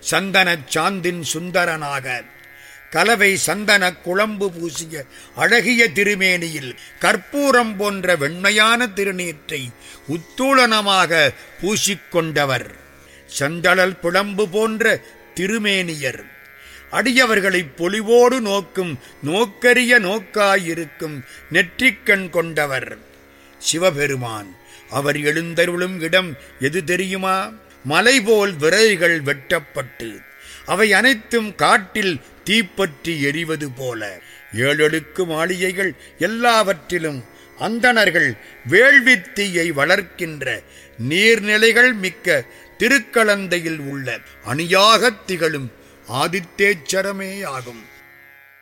சந்தனச் xanthine சுந்தரனாக கலவை சந்தன குழம்பு பூசிய அழகிய திருமேனியில் கற்பூரம் போன்ற வெண்மையான திருநீற்றை உத்தூளனமாக பூசிக்கொண்டவர் சந்தழல் புலம்பு போன்ற திருமேனியர் அடியவர்களை பொலிவோடு நோக்கும் நோக்கரிய நோக்காயிருக்கும் நெற்றிக்கண் கொண்டவர் சிவபெருமான் அவர் எழுந்தருளும் இடம் எது தெரியுமா மலைபோல் விரைகள் வெட்டப்பட்டு அவை அனைத்தும் காட்டில் தீப்பற்றி எரிவது போல ஏழடுக்கு மாளிகைகள் எல்லாவற்றிலும் அந்தணர்கள் வேள்வித்தீயை வளர்க்கின்ற நீர்நிலைகள் மிக்க திருக்கலந்தையில் உள்ள அணியாகத் திகழும் ஆதித்தேச்சரமே ஆகும்